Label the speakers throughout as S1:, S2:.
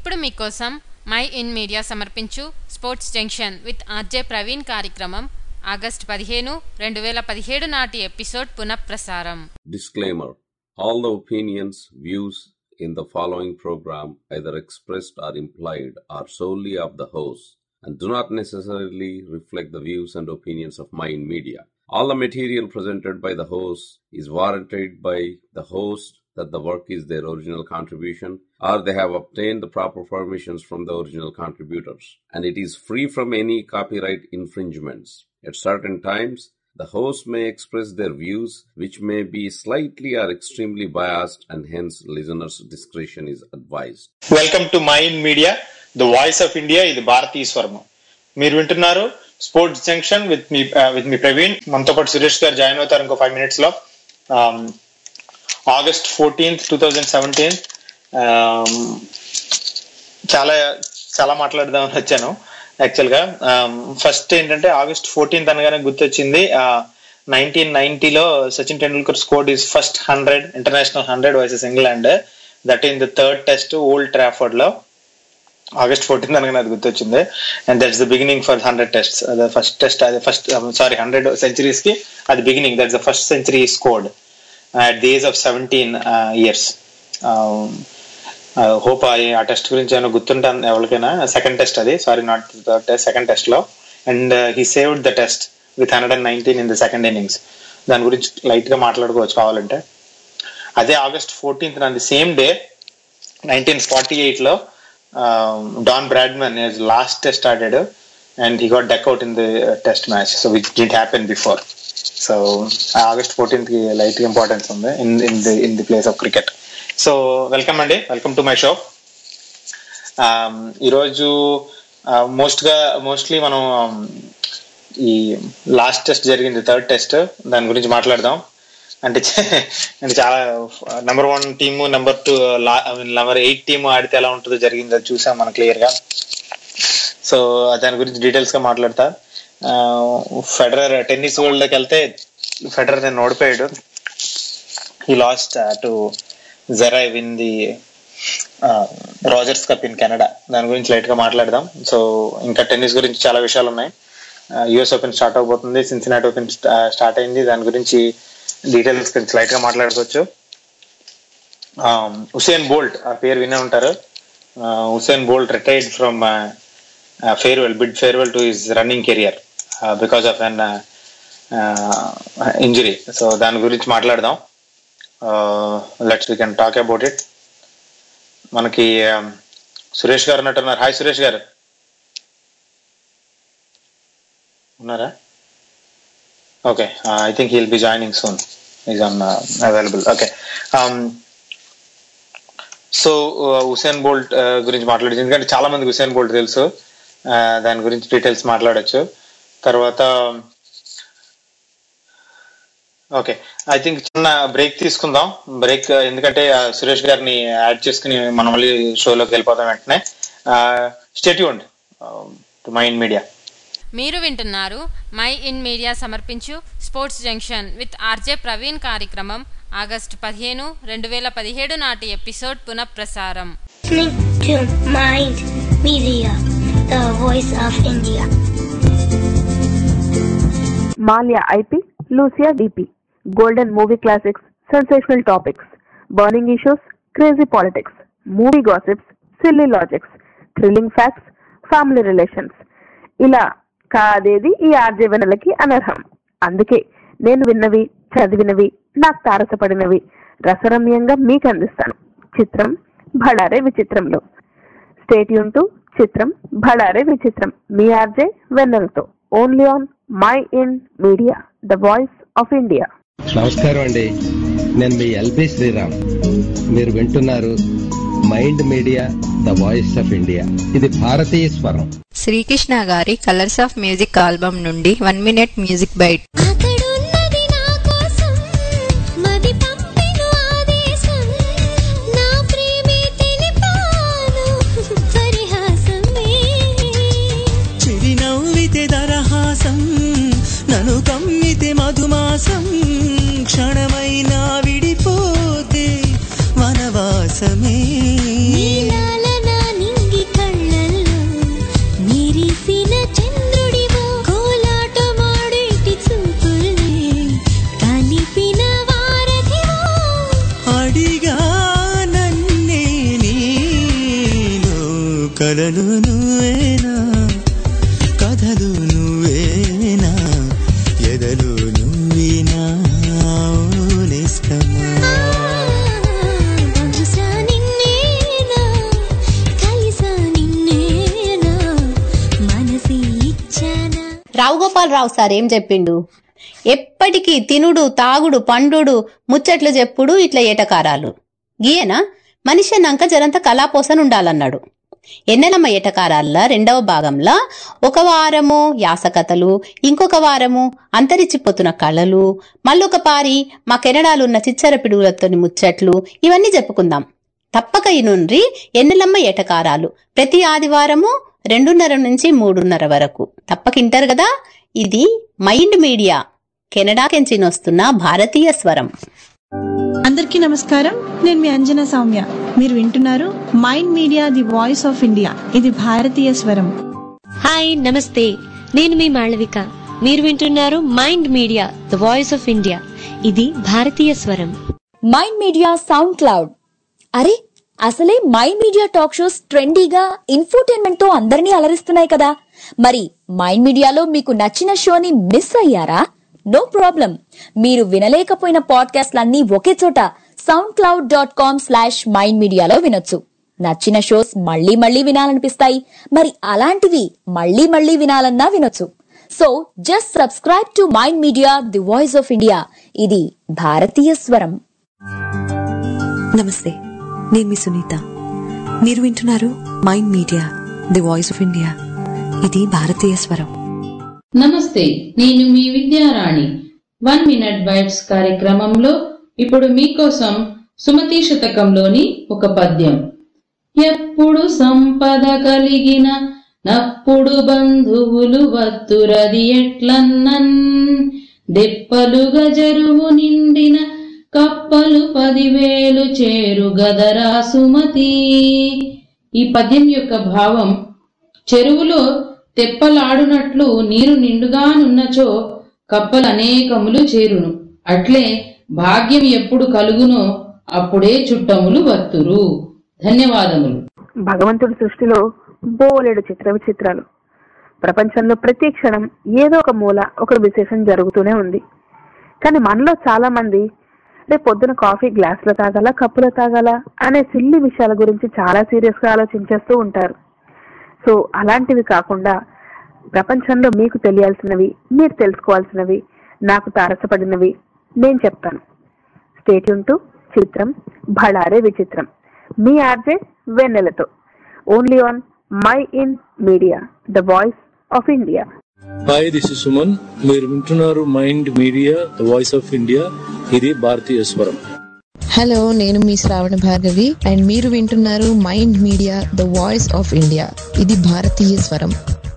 S1: ఇప్పుడు మీకోసం my in media సమర్పించు sports junction with RJ Praveen కార్యక్రమం ఆగస్టు పదిహేను రెండు వేల పదిహేడు నాటి ఎపిసోడ్ పునఃప్రసారం
S2: Disclaimer All the opinions, views in the following program, either expressed or implied, are solely of the host and do not necessarily reflect the views and opinions of Mind Media. All the material presented by the host is warranted by the host that the work is their original contribution or they have obtained the proper permissions from the original contributors and it is free from any copyright infringements. At certain times, the host may express their views, which may be slightly or extremely biased, and hence listeners' discretion is advised.
S3: Welcome to mind media the voice of India ఇది భారతీయ స్వర్మ మీరు వింటున్నారు sports junction with మీ with మీ ప్రవీణ్ మనతో పాటు సురేష్ గారు జాయిన్ అవుతారు ఇంకో ఫైవ్ మినిట్స్ లో August fourteenth two thousand seventeen చాలా చాలా మాట్లాడదామని వచ్చాను యాక్చువల్ గా ఫస్ట్ ఏంటంటే ఆగస్ట్ ఫోర్టీన్త్ అనగానే గుర్తొచ్చింది నైన్టీన్ నైన్టీలో Sachin Tendulkar scored his first hundred international hundred versus England that in the third test Old Trafford లో ఆగస్ట్ ఫోర్టీన్త్ అనగానే అది గుర్తొచ్చింది and that's the beginning for hundred test అది ఫస్ట్ టెస్ట్ అది ఫస్ట్ సారీ హండ్రెడ్ సెంచరీస్ కి అది beginning that's the first century scored at the age of seventeen years hope ఆ test గురించి ఏమైనా గుర్తుంటాను ఎవరికైనా సెకండ్ టెస్ట్ అది sorry not third test second test లో and he saved the test with hundred and nineteen in the second innings దాని గురించి light గా మాట్లాడుకోవచ్చు కావాలంటే అదే ఆగస్ట్ ఫోర్టీన్త్ నాది same day nineteen forty eight లో డాన్ బ్రాడ్మన్ లాస్ట్ టెస్ట్ ఆడాడు and he got duck out in the test match so which didn't happen before so August fourteenth కి లైట్ ఇంపార్టెన్స్ ఉంది in in the in the place of cricket so welcome అండి welcome to my show ఈరోజు most గా mostly మనం ఈ last test జరిగింది third test దాని గురించి మాట్లాడదాం అంటే అంటే చాలా number one team number two number eight team ఆడితే ఎలా ఉంటుందో జరిగింది అది చూసాం మనం క్లియర్ గా సో దాని గురించి డీటెయిల్స్ గా మాట్లాడతా ఫెడరర్ టెన్నిస్ వరల్డ్ లోకి వెళ్తే ఫెడరర్ నేను ఓడిపోయాడు ఈ లాస్ట్ టు జెరై win the Rogers cup in Canada దాని గురించి లైట్ గా మాట్లాడదాం సో ఇంకా టెన్నిస్ గురించి చాలా విషయాలు ఉన్నాయి యుఎస్ ఓపెన్ స్టార్ట్ అవబోతుంది సిన్సినాట్ ఓపెన్ స్టార్ట్ అయింది దాని గురించి డీటెయిల్స్ గురించి లైట్ గా మాట్లాడుకోవచ్చు హుసేన్ బోల్ట్ ఆ పేరు వినే ఉంటారు Usain Bolt retired from farewell bid farewell to his running career because of an injury so దాని గురించి మాట్లాడదాం let's we can talk about it మనకి సురేష్ గారు ఉన్నట్టున్నారు హాయ్ సురేష్ గారు ఉన్నారా okay I think he'll be joining soon is on available okay so Usain Bolt గురించి మాట్లాడచ్చు ఎందుకంటే చాలా మంది హుసేన్ బోల్ట్ తెలుసు దాని గురించి డీటెయిల్స్ మాట్లాడచ్చు తర్వాత ఓకే ఐ థింక్ చిన్న బ్రేక్ తీసుకుందాం బ్రేక్ ఎందుకంటే సురేష్ గారిని యాడ్ చేసుకుని మనం మళ్ళీ షోలోకి వెళ్ళిపోతాం వెంటనే స్టేట్యూన్ టు మైండ్ మీడియా
S1: మీరు వింటున్నారు మై ఇన్ మీడియా సమర్పించు sports junction with RJ Praveen కార్యక్రమం ఆగస్టు పదిహేను రెండు వేల పదిహేడు నాటి ఎపిసోడ్ పునఃప్రసారం
S4: listening to Mind Media, the voice of India.
S5: Malia IP, Lucia DP, Golden Movie Classics, Sensational Topics, Burning Issues, Crazy Politics, Movie Gossips, Silly Logics, Thrilling Facts, Family Relations. ఇలా కాదేది ఈ RJ వినలకి అనర్హం అందుకే నేను విన్నవి చదివినవి నాకు తారసపడినవి రసరమ్యంగా మీకు అందిస్తాను చిత్రం భడారే విచిత్రంలో stay tune to చిత్రం భడారే విచిత్రం మీ ఆర్జే వెన్నెలతో only on my in media the voice of India
S6: నమస్కారం అండి నేను మీ ఎల్బి శ్రీరామ్ మీరు వింటున్నారు mind media the voice of India ఇది భారతీయ స్వరం
S7: శ్రీకృష్ణ గారి కలర్స్ ఆఫ్ మ్యూజిక్ ఆల్బమ్ నుండి వన్ మినిట్ మ్యూజిక్ బైట్
S8: అక్కడున్నది నా కోసం మది పంపెను ఆదేశం నా ప్రేమే తెలిపాను పరిహాసమే
S9: చిరునవ్వితే దరహాసం నన్ను కమ్మితే మధుమాసం క్షణమైనా విడిపోతే వనవాసమే
S8: నీలాల నా నింగి
S9: కలలు నువ్వేనా కథలు నువ్వేనా ఎదలు నువ్వేనా ఓ నేస్తమా
S8: బహుశా నిన్నేనా కలిసా నిన్నేనా మనసి ఇచ్చానా
S10: రావు గోపాల్ రావు సార్ ఏం చెప్పిండు ఎప్పటికీ తినుడు తాగుడు పండుడు ముచ్చట్లు చెప్పుడు ఇట్లా ఏటకారాలు గీయనా మనిషి అన్నాక జరంత కళాపోసన ఉండాలన్నాడు ఎన్నెలమ్మ ఏటకారాల రెండవ భాగంలో ఒక వారము యాసకథలు ఇంకొక వారము అంతరించిపోతున్న కళలు మళ్ళొక పారి మా కెనడాలున్న చిచ్చర పిడుగులతోని ముచ్చట్లు ఇవన్నీ చెప్పుకుందాం తప్పక ఈ నుండి ఎన్నెలమ్మ ఏటకారాలు ప్రతి ఆదివారము రెండున్నర నుంచి మూడున్నర వరకు తప్పక ఇంటారు కదా ఇది మైండ్ మీడియా కెనడా కెంచిన వస్తున్న భారతీయ స్వరం
S11: అందరికీ నమస్కారం నేను మీ అంజన సౌమ్య మీరు వింటున్నారు mind media the voice of India ఇది భారతీయ స్వరం
S12: హాయ్ నమస్తే నేను మీ మాళవిక మీరు వింటున్నారు mind media the voice of India ఇది భారతీయ స్వరం
S13: మైండ్ మీడియా సౌండ్ క్లౌడ్ అరే అసలే మైండ్ మీడియా టాక్ షోస్ ట్రెండీగా ఇన్ఫోటైన్మెంట్ తో అందరినీ అలరిస్తున్నాయి కదా మరి మైండ్ మీడియాలో మీకు నచ్చిన షోని మిస్ అయ్యారా నో ప్రాబ్లం మీరు వినలేకపోయిన పాడ్కాస్ట్లన్నీ ఒకే చోట SoundCloud dot com slash Mind మీడియాలో వినొచ్చు నచ్చిన షోస్ మళ్ళీ మళ్ళీ వినాలనిపిస్తాయి మరి అలాంటివి మళ్ళీ మళ్ళీ వినాలన్నా వినొచ్చు so just subscribe to mind media the voice of India ఇది భారతీయ స్వరం
S14: నమస్తే నేను మీ సునీత మీరు వింటున్నారు mind media the voice of India ఇది భారతీయ స్వరం
S15: నమస్తే నేను మీ విద్యారాణి వన్ మినిట్ వైబ్స్ కార్యక్రమంలో ఇప్పుడు మీకోసం సుమతి శతకంలోని ఒక పద్యం ఎప్పుడు సంపద కలిగిన నప్పుడు బంధువులు వత్తురది ఎట్లన్నన్ దెప్పలుగా జరువు నిండిన కప్పలు పదివేలు చేరు గదరా సుమతి ఈ పద్యం యొక్క భావం చెరువులో తెప్పలాడునట్లు నీరు నిండుగానున్నచో కప్పలు అనేకములు చేరును అట్లే భాగ్యం ఎప్పుడు కలుగునో అప్పుడే చుట్టములు వత్తురు ధన్యవాదములు
S5: భగవంతుడి సృష్టిలో బోలెడు చిత్ర విచిత్రాలు ప్రపంచంలో ప్రతి క్షణం ఏదో ఒక మూల ఒక విశేషం జరుగుతూనే ఉంది కానీ మనలో చాలా మంది రేపు పొద్దున కాఫీ గ్లాసులో తాగాల కప్పులో తాగాల అనే సిల్లి విషయాల గురించి చాలా సీరియస్ గా ఆలోచించేస్తూ ఉంటారు సో అలాంటివి కాకుండా ప్రపంచంలో మీకు తెలియాల్సినవి మీరు తెలుసుకోవాల్సినవి నాకు తారసపడినవి నేను చెప్తాను స్టేట్ టు చిత్రం భళారే విచిత్రం మీ ఆర్జే వెన్నెలతో only on my in media the voice of India
S16: hi this is Suman మీరు వింటున్నారు mind media the voice of India ఇది భారతీయ స్వరం
S17: హలో నేను మీ శ్రావణ భార్గవి అండ్ మీరు వింటున్నారు mind media the voice of India ఇది భారతీయ స్వరం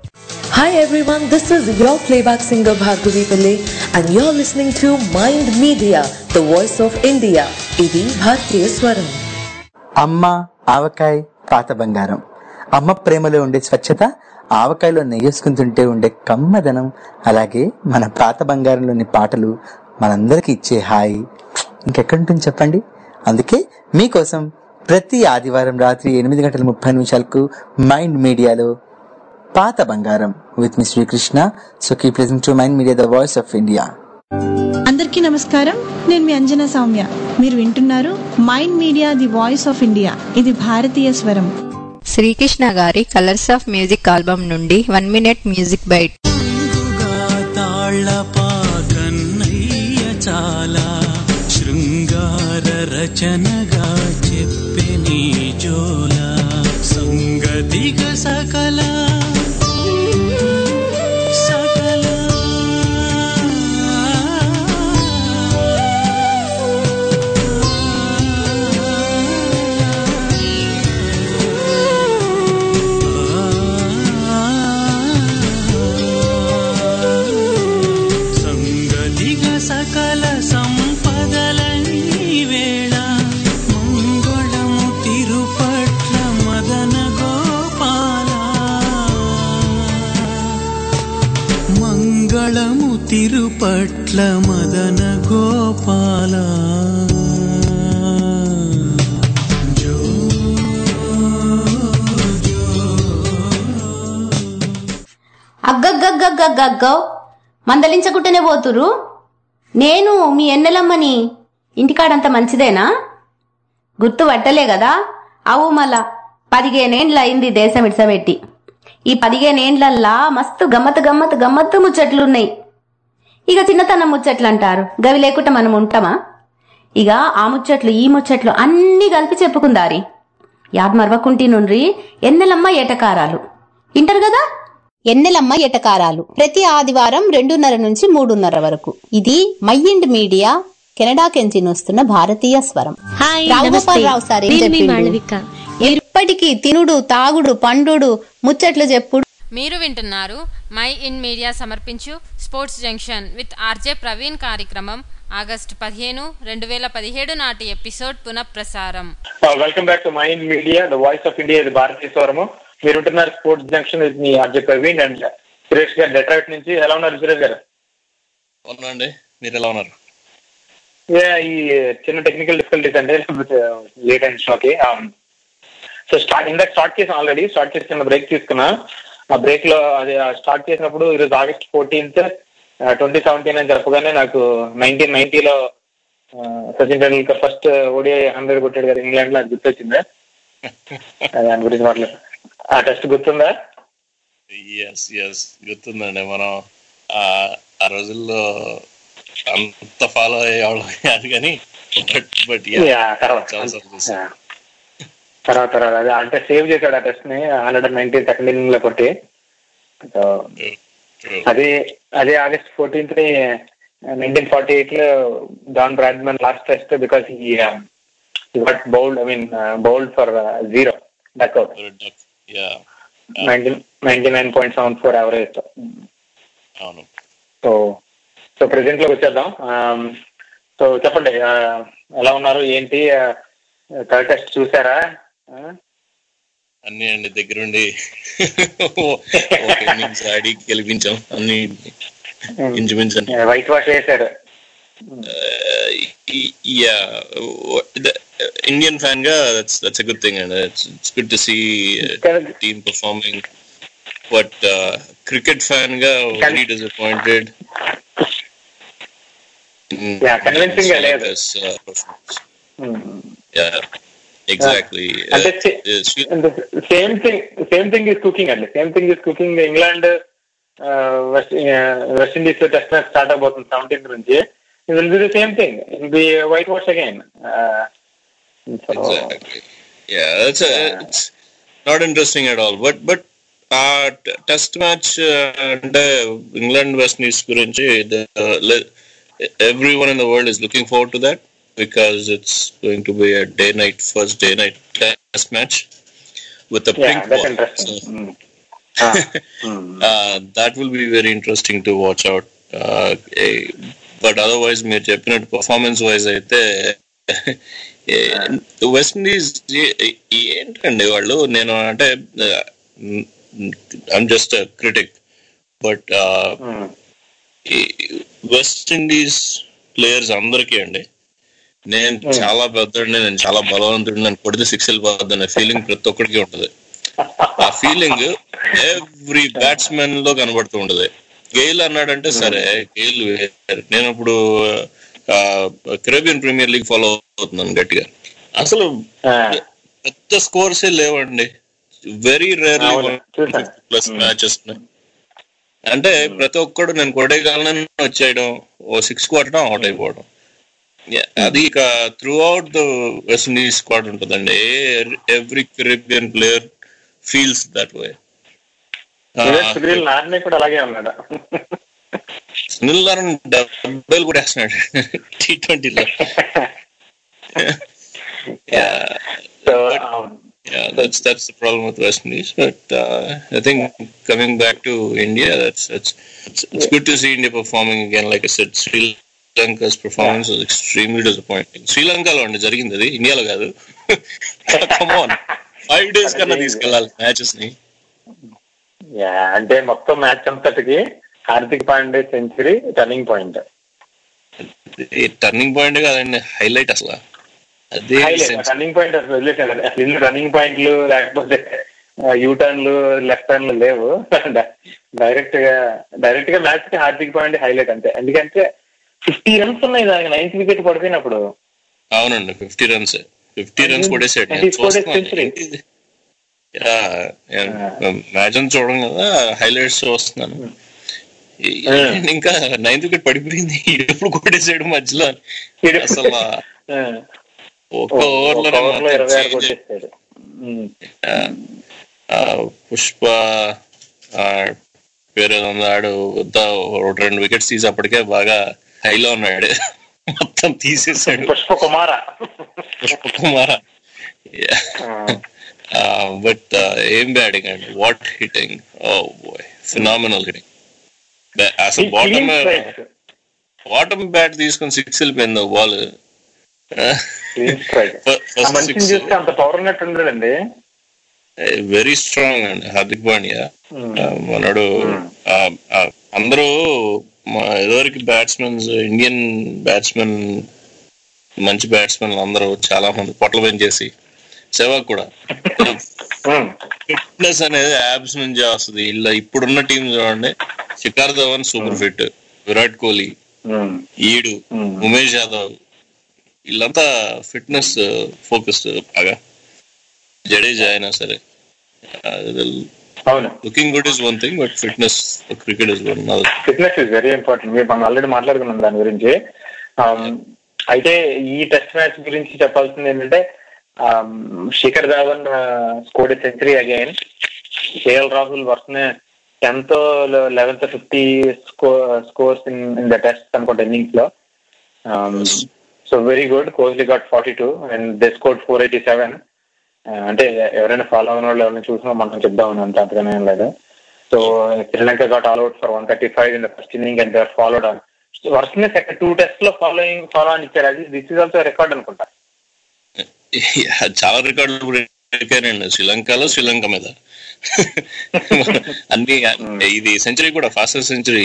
S18: Hi everyone, this is your playback singer Bhargavi Pillai and you're listening to Mind Media, the voice of India. ఇది భారతీయ స్వరం
S19: అమ్మ ఆవకాయ పాత బంగారం అమ్మ ప్రేమలో ఉండే స్వచ్ఛత ఆవకాయలో నెయ్యేసుకుని తింటే ఉండే కమ్మదనం అలాగే మన పాత బంగారంలోని పాటలు మనందరికి ఇచ్చే హాయి ఇంకెక్కడుంటుంది చెప్పండి అందుకే మీకోసం ప్రతి ఆదివారం రాత్రి ఎనిమిది గంటల ముప్పై నిమిషాలకు మైండ్ మీడియాలో పాత బంగారం విత్ మీ Srikrishna so keep listening to mind media the voice of India
S11: అందరికీ నమస్కారం నేను మీ అంజన సౌమ్య మీరు వింటున్నారు mind media the voice of India ఇది భారతీయ స్వరం
S7: శ్రీకృష్ణ గారి కలర్స్ ఆఫ్ మ్యూజిక్ ఆల్బమ్ నుండి వన్ మినిట్ మ్యూజిక్ బైట్
S9: తాళ్ళపా కన్నయ్య చాలా శృంగార రచనగా చెప్పి నీ జోల సంగతిగ సకల సకల సంగతిగ సకల సంపదలని వేళ మంగళము తిరుపట్ల మదన గోపాల మంగళము తిరుపట్ల మదన గోపాల జో జో
S10: గగ్గవ్ మందలించకుంటేనే పోతురు నేను మీ ఎన్నెలమ్మని ఇంటికాడంత మంచిదేనా గుర్తు పట్టలే కదా అవు మళ్ళా పదిహేనేండ్లు అయింది దేశం ఇడ్సబెట్టి ఈ పదిహేనేండ్లల్లా మస్తు గమ్మత్ గమ్మత్ గమ్మత్తు ముచ్చట్లున్నాయి ఇక చిన్నతనం ముచ్చట్లు అంటారు గవి లేకుండా మనం ఉంటామా ఇక ఆ ముచ్చట్లు ఈ ముచ్చట్లు అన్నీ కలిపి చెప్పుకుందారి యాద్ మరవకుంటి నుండి ఎన్నెలమ్మ ఏటకారాలు ఇంటారు కదా ఎన్నెలమ్మ ఎటకారాలు ప్రతి ఆదివారం రెండున్నర నుంచి మూడున్నర వరకు ఇది మైండ్ మీడియా కెనడా కెంచి వస్తున్న భారతీయ స్వరం
S12: హాయ్
S10: రావు
S12: నమస్తే
S10: గోపాల్ రావు సార్ ఏం
S12: నేను మీ
S10: చెప్పిండు?
S12: మాళవిక
S10: ఎప్పటికీ తినుడు తాగుడు పండుడు ముచ్చట్లు చెప్పుడు
S1: మీరు వింటున్నారు మై ఇన్ మీడియా సమర్పించు sports junction with RJ Praveen కార్యక్రమం ఆగస్టు పదిహేను రెండు వేల పదిహేడు నాటి ఎపిసోడ్ పునఃప్రసారం
S3: welcome back to mind media the voice of India ఇది భారతీయ స్వరము మీరు ఉంటున్నారు స్పోర్ట్స్ జంక్షన్ ఇది మీ ఆర్జే ప్రవీణ్ అండ్ సురేష్ గారు డెట్రాయిట్ నుంచి ఎలా ఉన్నారు సురేష్ గారు
S20: అవునండి మీరు ఎలా ఉన్నారు
S3: Yeah, ఈ చిన్న టెక్నికల్ డిఫికల్టీస్ అంటే లేట్ అండ్ షోకి సో స్టార్ట్ ఇందాక స్టార్ట్ చేసాం ఆల్రెడీ స్టార్ట్ చేసి చిన్న బ్రేక్ తీసుకున్నా ఆ బ్రేక్ లో అది స్టార్ట్ చేసినప్పుడు ఈరోజు ఆగస్ట్ ఫోర్టీన్త్ ట్వంటీ సెవెంటీన్ అని చెప్పగానే నాకు నైన్టీన్ నైన్టీలో Sachin Tendulkar first ODI hundred కొట్టాడు కదా ఇంగ్లాండ్ లో అది గుర్తొచ్చిందా దాని గురించి మాట్లాడు ఆ టెస్ట్ గుర్తుందా
S20: ఎస్ ఎస్ గుర్తుందండి మనం ఆ ఆ రోజుల్లో అంత ఫాలో అయ్యేవాళ్ళం కాదు కానీ బట్ బట్
S3: Yeah, తర్వాత Yeah. తర్వాత తర్వాత అదే అంటే సేవ్ చేశాడు ఆ టెస్ట్ ని hundred and nineteen second inning లో కొట్టి సో అదే అదే ఆగస్ట్ ఫోర్టీన్త్ ని నైన్టీన్ ఫార్టీ ఎయిట్ లో John Bradman last test because he got bowled I mean bowled for zero duck out
S20: yeah
S3: nineteen ninety nine point seven four average
S20: అవును
S3: so so present లోకి వచ్చేద్దాం so చెప్పండి ఆ, ఎలా ఉన్నారు ఏంటి థర్డ్ టెస్ట్ చూసారా ఆ?
S20: అన్ని అండి దగ్గరుండి ఒక ఇన్నింగ్స్ ఆడి గెలిపించాం అన్ని ఇంచుమించు అన్ని
S3: వైట్ వాష్ వేశారు
S20: యా ఇండియన్ ఫ్యాన్ గా that's that's good thing and it's good to see team performing but cricket fan గా వెరీ డిసప్పాయింటెడ్
S3: Yeah, convincing గా లేదు.
S20: యా ఎగ్జాక్ట్లీ
S3: అంటే same thing same thing is cooking అండి same thing is cooking England west west Indies test match start అవబోతుంది seventeenth నుంచి it will be the same thing it be white wash again
S20: Exactly. Yeah, that's a, it's not interesting at all. But but ఆ test match అంటే England West Indies గురించి every one in the world is looking forward to that because it's going to be day night first day night test match with
S3: Yeah,
S20: pink
S3: that's
S20: ball
S3: interesting. Mm.
S20: that will be very interesting to watch out but otherwise మీరు చెప్పినట్టు performance wise అయితే West Indies ఏంటండి వాళ్ళు నేను అంటే I'm just critic but West Indies players అందరికీ అండి నేను చాలా పెద్దోడిని నేను చాలా బలవంతుడిని నేను కొడితే సిక్స్ వెళ్ళిపోద్ది అనే ఫీలింగ్ ప్రతి ఒక్కడికి ఉంటుంది ఆ ఫీలింగ్ ఎవ్రీ బ్యాట్స్మెన్ లో కనబడుతూ ఉంటది గెయిల్ అన్నాడంటే సరే గెయిల్ వేరు. నేను ఇప్పుడు కెరేబియన్ ప్రీమియర్ లీగ్ ఫాలో అవుతున్నాను గట్టిగా అసలు పెద్ద స్కోర్స్ లేవండి వెరీ రేర్లీ ప్లస్ మ్యాచెస్ అంటే ప్రతి ఒక్కడు నేను కొడేయగలనని వచ్చేయడం ఓ సిక్స్ కొట్టడం అవుట్ అయిపోవడం Yeah, అది ఇక through out the West Indies squad ఉంటుందండి every Caribbean player feels that way
S3: Sunil Narine కూడా అలాగే ఉన్నాడు
S20: సునీల్ నారాయణ డబ్బులు కూడా వేస్తున్నాడు టీ ట్వంటీలో yeah, that's that's the problem with West Indies. But uh, I think coming back to India, that's that's it's, it's good to see India performing again. Like I said, Sri Lanka's performance was extremely disappointing. Sri Lanka లో అండి జరిగింది అది ఇండియాలో కాదు కమాన్ five days కన్నా తీసుకెళ్ళాలి matches ని
S3: Yeah, అంటే మొత్తం మ్యాచ్ అంతటికి Hardik Pandey century turning point
S20: turning point కాదండి హైలైట్ అసలు అదే
S3: టర్నింగ్ పాయింట్ అసలు వదిలేసాను అసలు ఇల్లు రన్నింగ్ పాయింట్లు లేకపోతే యూ టర్న్లు లెఫ్ట్ టర్న్లు లేవు డైరెక్ట్ గా డైరెక్ట్ గా మ్యాచ్ కి హార్దిక్ పాండే హైలైట్ అంతే ఎందుకంటే ఫిఫ్టీ రన్స్ ఉన్నాయి దానికి నైన్త్ వికెట్ పడిపోయినప్పుడు
S20: అవునండి ఫిఫ్టీ రన్స్ ఫిఫ్టీ రన్స్ కొట్టేసాడు
S3: And he scored a century.
S20: Match అని చూడడం కదా హైలైట్స్ చూస్తున్నాను ఈ- ఇంకా నైన్త్ వికెట్ పడిపోయింది ఈడు ఎప్పుడు కొట్టేసాడు మధ్యలో అసలు ఒక్క ఓవర్
S3: ఒక ఓవర్ లో ఇరవై ఆరు కొట్టేస్తాడు ఉమ్.
S20: పుష్ప ఆ, పేరు ఏదో ఉంది ఆడు వద్ద ఒకటి రెండు వికెట్స్ తీసి అప్పటికే బాగా హైలో ఉన్నాడు మొత్తం తీసేసాడు
S3: పుష్ప కుమార
S20: పుష్ప కుమార బట్ ఏం బ్యాటింగ్ అండి what hitting oh boy phenomenal hitting అసలు బాటమ్ బాటమ్ బ్యాట్ తీసుకొని సిక్స్ వెళ్ళిపోయింది బాల్
S3: Clean strike. ఆ మనిషిని చూస్తే అంత పవర్ ఉన్నట్టు ఉండడండి
S20: వెరీ స్ట్రాంగ్ అండి హార్దిక్ పాండ్యా ఆ, మనడు ఆ, ఆ, అందరూ మా ఎదువరకు బ్యాట్స్మెన్స్ ఇండియన్ బ్యాట్స్మెన్ మంచి బ్యాట్స్మెన్ అందరూ చాలా మంది పొట్ల పెంచేసి సెవాగ్ కూడా ఫిట్నెస్ అనేది యాబ్స్ నుంచి వస్తుంది ఇలా ఇప్పుడున్న టీం చూడండి శిఖర్ ధవన్ సూపర్ ఫిట్ విరాట్ కోహ్లీ ఈడు ఉమేష్ యాదవ్ వీళ్ళంతా ఫిట్నెస్ ఫోకస్ బాగా జడేజా అయినా సరే
S3: అవును
S20: looking good is one thing but fitness cricket is one other
S3: fitness is very important మీరు మనం ఆల్రెడీ మాట్లాడుకున్నాం దాని గురించి Um, అయితే ఈ టెస్ట్ మ్యాచ్ గురించి చెప్పాల్సింది ఏంటంటే um, Shikhar Dhawan scored century again KL Rahul వర్షనే tenth eleventh fifty scores in in the test అనుకుంటా ఇన్నింగ్స్ లో so very good Kohli got forty two and they scored four eighty seven అంటే ఎవరైనా ఫాలో అయిన వాళ్ళు ఎవరైనా చూసినా మనం చెప్దామని అంత అంతగానే ఏం లేదు so Sri Lanka got all out for one thirty five in the first inning and there followed on వర్షనే సెకండ్ టూ టెస్ట్ లో ఫాలోయింగ్ ఫాలో అని ఇచ్చారు అది దిస్ ఇస్ ఆల్సో రికార్డ్ అనుకుంటా
S20: చాలా రికార్డులు బ్రేక్ అయినాయండి శ్రీలంకలో శ్రీలంక మీద అన్ని ఇది సెంచరీ కూడా ఫాస్టెస్ట్ సెంచరీ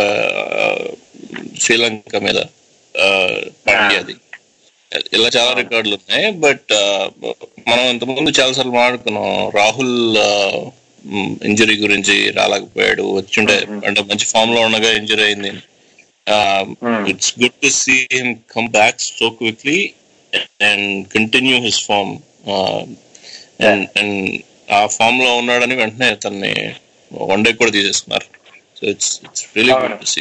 S20: శ్రీలంక మీద ఆ, పాండ్యాది ఇలా చాలా రికార్డులు ఉన్నాయి బట్ మనం ఇంతకుముందు చాలాసార్లు మాట్లాడుకున్నాం రాహుల్ ఇంజరీ గురించి రాలేకపోయాడు వచ్చిండే అంటే మంచి ఫామ్ లో ఉండగా ఇంజరీ అయింది it's good to see him come back so quickly and continue his form and and ఆ ఫామ్ లో ఉన్నాడని వెంటనే తన్ని వన్ డే కూడా తీసేసుకున్నారు so it's it's really good to see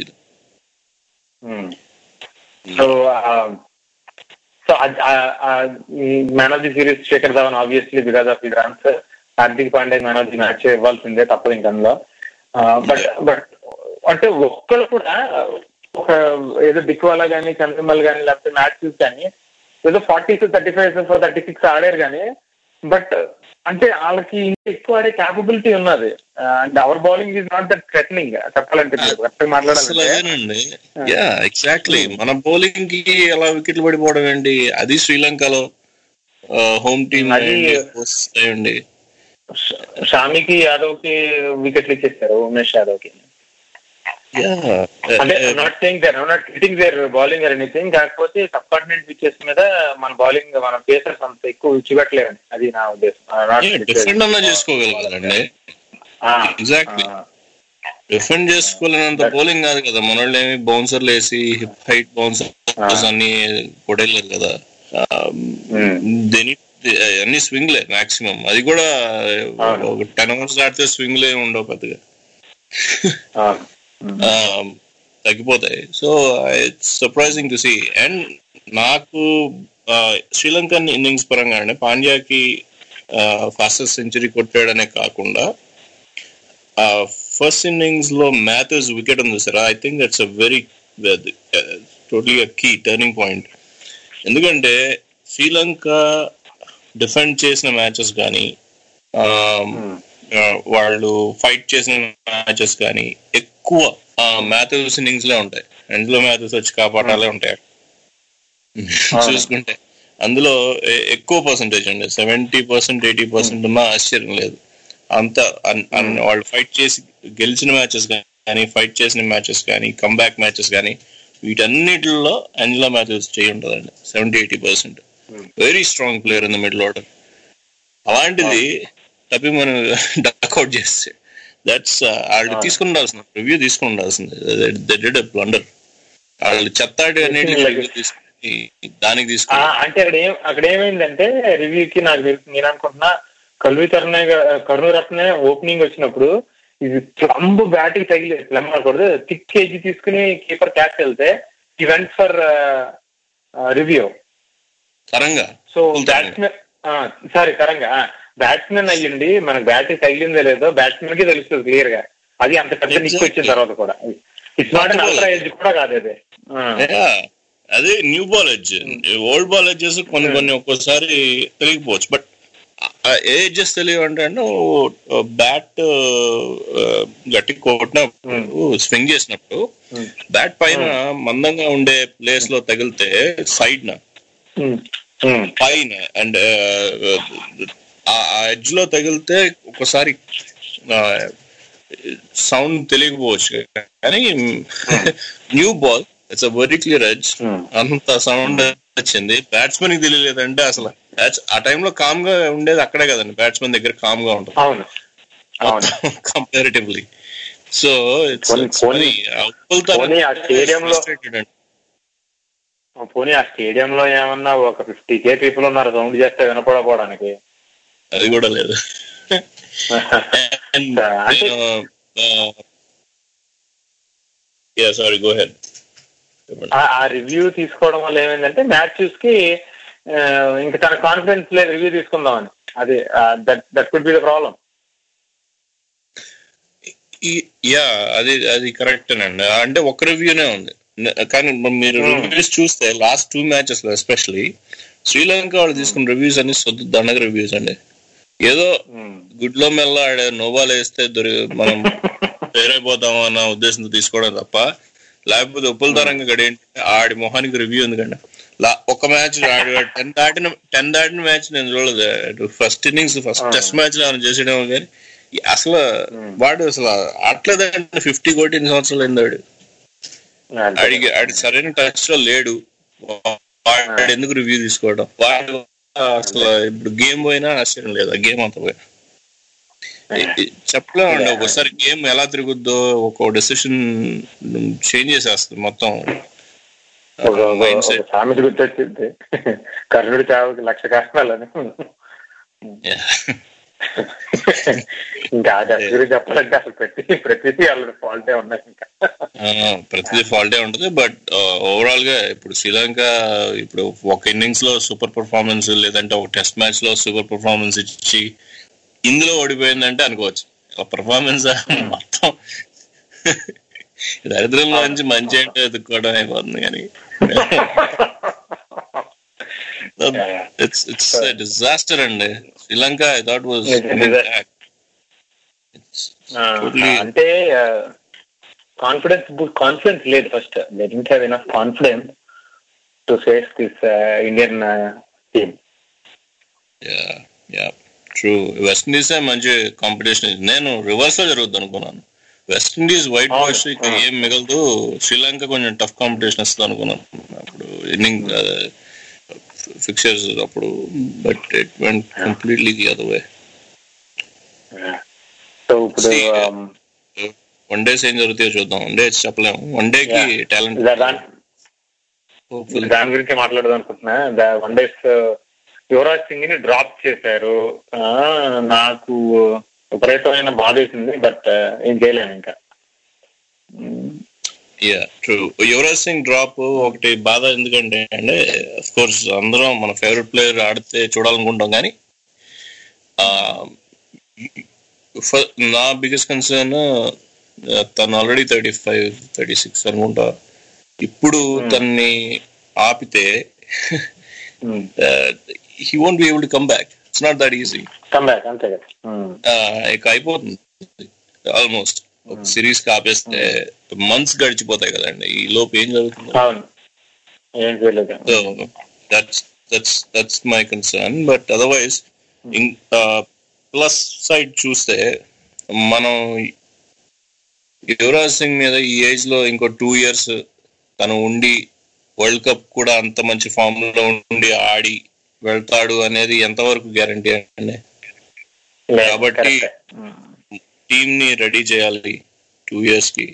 S3: so so ఈ man of the series Shekhar Dhawan obviously because of the runs Hardik Pandey man of the match ఇవ్వాల్సిందే తప్పదు ఇంక అందులో బట్ బట్ అంటే ఒక్కరు కూడా ఒక ఏదో దిక్వాలా కానీ చంద్రమల్ కానీ లేకపోతే మ్యాచెస్ కానీ ఏదో forty two thirty five thirty six ఆడారు కానీ బట్ అంటే వాళ్ళకి ఇంకా ఎక్కువ ఆడే క్యాపబిలిటీ ఉన్నది and our bowling is not that threatening చెప్పాలంటే కరెక్ట్
S20: అసలు
S3: మాట్లాడాలంటే
S20: అదేనండి యా ఎగ్జాక్ట్లీ మన బౌలింగ్ కి ఎలా వికెట్లు పడిపోవడం ఏంటి అది శ్రీలంకలో హోమ్ టీమ్ అయ్యండి
S3: షామికి యాదవ్ కి వికెట్లు ఇచ్చేస్తారు ఉమేష్ యాదవ్ కి అంటే not saying they're not hitting their bowling or anything కాకపోతే సబ్ కాంటినెంట్ పిచ్చెస్ మీద మన బౌలింగ్ మన పేసర్స్ అంత ఎక్కువ ఇచ్చిపెట్టలేరని అది నా ఉద్దేశం
S20: డిఫెండ్ అన్నా చేసుకోగలగాలండి ఎగ్జాక్ట్లీ డిఫెండ్ చేసుకోలేనంత బౌలింగ్ కాదు కదా మన వాళ్ళు ఏమి బౌన్సర్లు వేసి హిప్ హైట్ బౌన్సర్స్ అన్ని కొట్టేయలేరు కదా దేని అన్ని స్వింగ్లే మాక్సిమం అది కూడా ఒక టెన్ అవర్స్ దాటితే స్వింగ్లే ఉండవు పెద్దగా Um, తగ్గిపోతాయి so it's surprising to see and నాకు శ్రీలంకన్ ఇన్నింగ్స్ పరంగా అంటే పాండ్యాకి ఫాస్టెస్ట్ సెంచరీ కొట్టాడనే కాకుండా ఫస్ట్ ఇన్నింగ్స్ లో మ్యాథర్స్ వికెట్ ఉంది sir I think that's a very totally uh key turning point ఎందుకంటే శ్రీలంక డిఫెండ్ చేసిన మ్యాచెస్ కానీ వాళ్ళు ఫైట్ చేసిన మ్యాచెస్ కానీ ఎక్కువ మ్యాథ్యూస్ ఇన్నింగ్స్ లే ఉంటాయి ఎండ్లో మ్యాథ్యూస్ వచ్చి కాపాడాలే ఉంటాయి చూసుకుంటే అందులో ఎ- ఎక్కువ పర్సంటేజ్ అండి సెవెంటీ పర్సెంట్ ఎయిటీ పర్సెంట్ ఉన్నా ఆశ్చర్యం లేదు అంత అన్- అన్- వాళ్ళు ఫైట్ చేసి గెలిచిన మ్యాచెస్ కానీ ఫైట్ చేసిన మ్యాచెస్ కానీ కమ్బ్యాక్ మ్యాచెస్ కానీ వీటన్నిటిలో అంజలా మ్యాచెస్ చేయి ఉంటుందండి seventy eighty percent very strong player in the middle order అలాంటిది తప్పి మనం డక్అవుట్ చేస్తే దట్స్ వాళ్ళు తీసుకుని ఉండాల్సింది రివ్యూ తీసుకుని ఉండాల్సింది డెడ్ బ్లండర్ వాళ్ళు చెత్తాడు అనేది review తీసుకుని దానికి
S3: ఆ,
S20: తీసుకుని
S3: అంటే అక్కడ ఏం అక్కడ ఏమైందంటే రివ్యూకి నాకు తెలిసి నేను అనుకుంటున్నా కల్వి తరనే కరుణ రత్నే ఓపెనింగ్ వచ్చినప్పుడు ఇది ప్లంబ్ బ్యాట్ కి తగిలి ప్లంబ్ అనకూడదు థిక్ కేజీ తీసుకుని కీపర్ క్యాచ్ వెళ్తే ఈవెంట్ ఫర్ రివ్యూ
S20: తరంగా
S3: సో బ్యాట్స్మెన్ సారీ కరంగా బ్యాట్స్మెన్ అయ్యండి మనకు బ్యాట్ తగిలిందో లేదో బ్యాట్స్మెన్ కి తెలుస్తుంది క్లియర్ గా అది అంత పెద్ద నిక్ వచ్చిన తర్వాత కూడా it's not on ultra edge కూడా కాదు అది ఆ.
S20: Yeah. అదే new ball edge old ball edges కొన్ని కొన్ని ఒక్కోసారి తెలియకపోవచ్చు బట్ ఏజెస్ తెలియవంటే అంటే బ్యాట్ గట్టి కొట్టినప్పుడు స్వింగ్ చేసినప్పుడు బ్యాట్ పైన మందంగా ఉండే ప్లేస్ లో తగిలితే సైడ్ న పైన అండ్ ఆ ఎడ్జ్ లో తగిలితే ఒకసారి సౌండ్ తెలియకపోవచ్చు కానీ new ball it's uh very clear edge అంత సౌండ్ వచ్చింది బ్యాట్స్మెన్ కి తెలియలేదంటే అసలు bats- ఆ టైంలో కామ్ గా ఉండేది అక్కడే కదండి బ్యాట్స్మెన్ దగ్గర కామ్ గా ఉంటుంది
S3: అవును
S20: కంపారిటివ్లీ సో ఇట్స్
S3: పోనీ- పోనీ ఆ స్టేడియంలో పోనీ ఆ స్టేడియంలో ఏమన్నా ఒక ఫిఫ్టీ కే పీపుల్ ఉన్నారు సౌండ్ చేస్తే వినపడకపోవడానికి
S20: అది కూడా లేదు యా సారీ గో హెడ్
S3: ఆ- ఆ రివ్యూ తీసుకోవడం వల్ల ఏమైందంటే మ్యాచ్ చూసి ఇంకా తన కాన్ఫిడెన్స్ లేదు రివ్యూ తీసుకుందామని అది that that could be the problem
S20: yeah అది అది కరెక్ట్ అండి అంటే ఒక రివ్యూనే ఉంది న- కానీ మ- మీరు రివ్యూస్ చూస్తే లాస్ట్ టూ మ్యాచెస్ లో ఎస్పెషల్లీ శ్రీలంక వాళ్ళు తీసుకున్న రివ్యూస్ అన్ని సొద్దు దండగ రివ్యూస్ అండి ఏదో గుడ్లో మెల్ల ఆడే నోబాల్ వేస్తే దొరి మనం పేరైపోతాం అన్న ఉద్దేశంతో తీసుకోవడం తప్ప లేకపోతే ఉప్పుల తరంగా గడేంటి ఆడి మొహానికి రివ్యూ ఎందుకండి లా ఒక మ్యాచ్ ఆడి టెన్ దాటిన టెన్ దాటిన మ్యాచ్ నేను చూడలేదు first innings first test match లో ఏమైనా చేసేయడం కానీ ఈ అసలు వాడు అసలు అట్లేదండి ఫిఫ్టీ కోటి ఎన్ని సంవత్సరాలు అయింది వాడు ఆడికి ఆడి సరైన టచ్ లో లేడు వాడు ఎందుకు రివ్యూ తీసుకోవడం వాడు అసలు ఇప్పుడు గేమ్ పోయినా ఆశ్చర్యం లేదు ఆ గేమ్ అంతా పోయినా చెప్పలేమండి ఒకసారి గేమ్ ఎలా తిరుగుద్దో ఒక డెసిషన్ చేంజ్ చేసేస్తుంది మొత్తం
S3: ఒక ఒక- ఒక సామెత గుర్తొచ్చింది కర్ణుడి చావుకి లక్ష కష్టాలని ఇంకా ఆ దశ గురించి చెప్పాలంటే అసలు ప్రతి ప్రతిదీ వాళ్ళ ఫాల్టే ఉన్నాయి ఇంకా
S20: ఆ, ప్రతిదీ ఫాల్టే ఉంటుంది బట్ ఓవరాల్ గా ఇప్పుడు శ్రీలంక ఇప్పుడు ఒక ఇన్నింగ్స్ లో సూపర్ పర్ఫార్మెన్స్ లేదంటే ఒక టెస్ట్ మ్యాచ్ లో సూపర్ పర్ఫార్మెన్స్ ఇచ్చి ఇందులో ఓడిపోయిందంటే అనుకోవచ్చు ఒక పర్ఫార్మెన్స్ మొత్తం దరిద్రంలో నుంచి మంచి అంటే ఎదుర్కోవడం అయిపోతుంది కానీ ఇట్స్ ఇట్స్ డిజాస్టర్ అండి శ్రీలంక ఐ థాట్ వాజ్
S3: ఆ, అంటే కాన్ఫిడెన్స్ కాన్ఫిడెన్స్ లేదు first they didn't have enough confidence to face this Indian team
S20: yeah true West Indies మంచి కాంపిటీషన్ నేను రివర్స్ లో జరుగుతుంది అనుకున్నాను వెస్ట్ ఇండీస్ వైట్ వాష్ ఇక ఏం మిగలదు శ్రీలంక కొంచెం టఫ్ కాంపిటీషన్ వస్తుంది అనుకున్నాను అప్పుడు ఇన్నింగ్ ఫిక్చర్స్ అప్పుడు but it went completely the other way
S3: so ఇప్పుడు
S20: వన్ డేస్ ఏం జరుగుతాయో చూద్దాం వన్ డేస్ చెప్పలేము వన్ డే కి టాలెంట్
S3: దాని దాని గురించి మాట్లాడదాం అనుకుంటున్నా వన్ డేస్ యువరాజ్ సింగ్ ని డ్రాప్ చేశారు ఆ, నాకు విపరీతమైన బాధ వేసింది బట్ ఏం చేయలేను ఇంకా
S20: yeah true Yuvraj Singh drop ఒకటి బాధ ఎందుకంటే అంటే అఫ్ కోర్స్ అందరం మన ఫేవరెట్ ప్లేయర్ ఆడితే చూడాలనుకుంటాం కానీ ఆ, ఫ- నా బిగ్గెస్ట్ కన్సర్న్ తను already thirty five thirty six అనుకుంటా ఇప్పుడు తన్ని ఆపితే he won't be able to come back it's not that easy
S3: come back అంతే కదా
S20: ఇక అయిపోతుంది ఆల్మోస్ట్ ఒక సిరీస్ కాపేస్తే మంత్స్ గడిచిపోతాయి కదండి ఈ లోపు ఏం జరుగుతుంది
S3: అవును ఏం చేయలేదు
S20: so that's that's that's my concern but otherwise plus side చూస్తే మనం యువరాజ్ సింగ్ మీద ఈ ఏజ్ లో ఇంకో టూ ఇయర్స్ తను ఉండి వరల్డ్ కప్ కూడా అంత మంచి ఫామ్ లో ఉండి ఆడి వెళ్తాడు అనేది ఎంతవరకు గ్యారంటీ అండి కాబట్టి టీమ్ ని రెడీ చేయాలి టూ ఇయర్స్ కి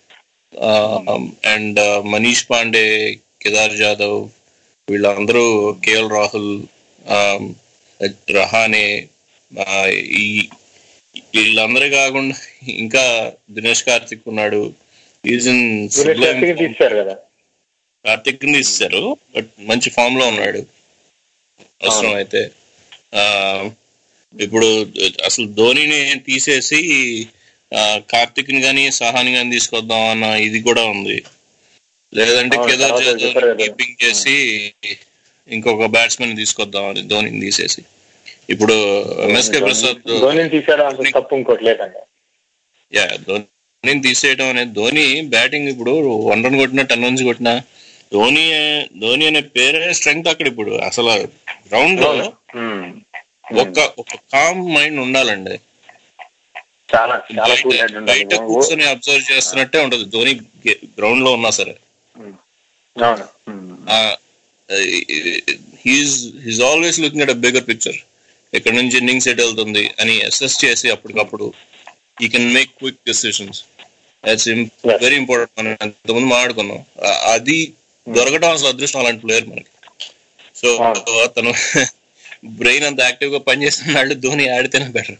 S20: అండ్ మనీష్ పాండే కేదార్ జాదవ్ వీళ్ళందరూ కేఎల్ రాహుల్ um, రహానే ఆ, ఈ వీళ్ళందరూ కాకుండా ఇంకా దినేష్ కార్తిక్ ఉన్నాడు ఈజ్ ఇన్
S3: తీస్తారు కదా
S20: కార్తిక్ ని ఇస్తారు బట్ మంచి ఫామ్ లో ఉన్నాడు అవసరం అయితే ఆ ఇప్పుడు అసలు ధోనిని తీసేసి కార్తిక్ ని కానీ సహాని కానీ తీసుకొద్దాం అన్న ఇది కూడా ఉంది లేదంటే
S3: అవును,
S20: కేదార్
S3: తర్వాత
S20: జాదవ్
S3: చెప్పారు కదా.
S20: కీపింగ్ చేసి ఇంకొక బ్యాట్స్మెన్ తీసుకొద్దాం అని ధోనిని తీసేసి ఇప్పుడు ఎంఎస్కే ప్రసాద్
S3: ధోనిని తీసాడు అంత తప్పు ఇంకోటి లేదండి
S20: యా ధోనిని తీసేయడం అనేది ధోని బ్యాటింగ్ ఇప్పుడు వన్ రన్ కొట్టినా టెన్ రన్స్ కొట్టినా ధోని ధోని అనే పేరే స్ట్రెంగ్త్ అక్కడ ఇప్పుడు అసలు గ్రౌండ్ లో ఒక ఒక కామ్ మైండ్ ఉండాలండి
S3: చాలా చాలా cool head ఉండాలి.
S20: బయట కూర్చొని అబ్జర్వ్ చేస్తున్నట్టే ఉంటది ధోని గ్రౌండ్ లో ఉన్నా సరే
S3: అవును
S20: he's he's always looking at a bigger picture ఎక్కడ నుంచి ఇన్నింగ్స్ ఎట్ వెళ్తుంది అని అసెస్ చేసి అప్పటికప్పుడు he can make quick decisions that's very important మనం ఎంతమంది మాట్లాడుకున్నాం ఆ- అది దొరకడం అసలు అదృష్టం అలాంటి ప్లేయర్ మనకి సో తను బ్రెయిన్ అంత యాక్టివ్ గా పనిచేస్తున్నాడు ధోని ఆడితేనే బెటర్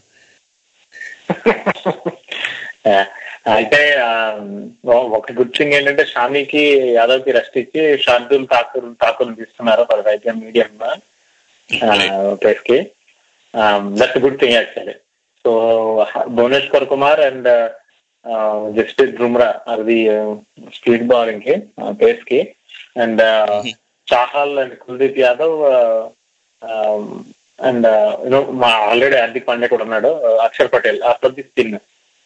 S3: ఆ, అయితే ఆ, ఒక గుడ్ థింగ్ ఏంటంటే షామీకి యాదవ్ కి రెస్ట్ ఇచ్చి షార్దుల్ ఠాకూర్ ఠాకూర్ తీసుకున్నారు ఫర్ అయితే మీడియం ప్లేస్ కి that's good thing actually so Bhuvneshwar Kumar and Jasprit Bumrah అది స్పీడ్ బౌలింగ్ కి పేస్ కి and Chahal and Kuldeep Yadav and you know మా ఆల్రెడీ హార్దిక్ పాండే కూడా ఉన్నాడు Axar Patel after the spin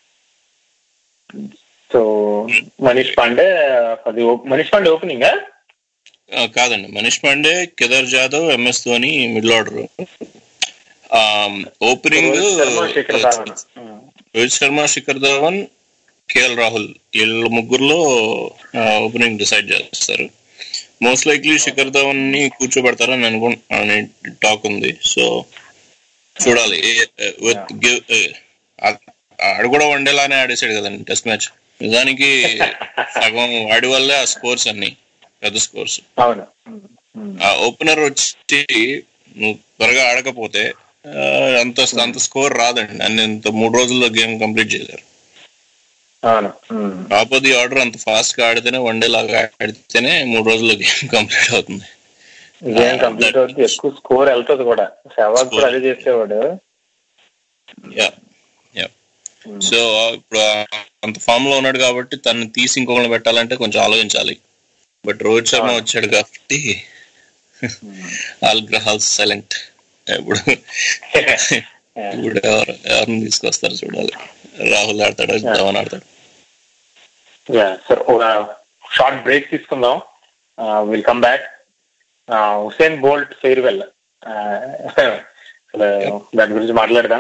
S3: so Manish Pandey అది op- మనీష్ పాండే ఓపెనింగ్
S20: ఆ, కాదండి Manish Pandey Kedar Jadhav MS Dhoni middle order opening Rohit Sharma Shikhar Dhawan KL Rahul వీళ్ళ ముగ్గురులో ఓపెనింగ్ డిసైడ్ చేస్తారు మోస్ట్ లైక్లీ శిఖర్ ధవన్ ని కూర్చోబెడతారని అనుకు అని టాక్ ఉంది సో చూడాలి ఏ- ఏ- with give- ఏ, ఆ- ఆడు కూడా వన్డేలానే ఆడేసాడు కదండి టెస్ట్ మ్యాచ్ నిజానికి సగం వాడి వల్లే ఆ స్కోర్స్ అన్ని పెద్ద స్కోర్స్
S3: అవును
S20: ఆ ఓపెనర్ వచ్చి నువ్వు త్వరగా ఆడకపోతే ఆ, అంత అంత స్కోర్ రాదండి అన్ని ఇంత మూడు రోజుల్లో గేమ్ కంప్లీట్ చేశారు
S3: అవును
S20: కాకపోతే ఈ ఆర్డర్ అంత ఫాస్ట్ గా ఆడితేనే వన్ డే లాగా ఆడితేనే మూడు రోజుల్లో గేమ్ కంప్లీట్ అవుతుంది
S3: గేమ్ కంప్లీట్ అవుతుంది ఎక్కువ స్కోర్ వెళ్తుంది కూడా సెవాగ్ కూడా అదే చేసేవాడు
S20: యా యా సో ఇప్పుడు అంత ఫామ్ లో ఉన్నాడు కాబట్టి తను తీసి ఇంకొకరిని పెట్టాలంటే కొంచెం ఆలోచించాలి బట్ రోహిత్ శర్మ వచ్చాడు కాబట్టి ఆల్ గ్రహాలు సైలెంట్ ఇప్పుడు ఇప్పుడు ఎవరు ఎవరిని తీసుకొస్తారు చూడాలి రాహుల్ ఆడతాడు ధవన్ ఆడతాడు
S3: యా సార్ ఒక షార్ట్ బ్రేక్ తీసుకుందాం will come back Usain Bolt farewell దాని గురించి మాట్లాడదాం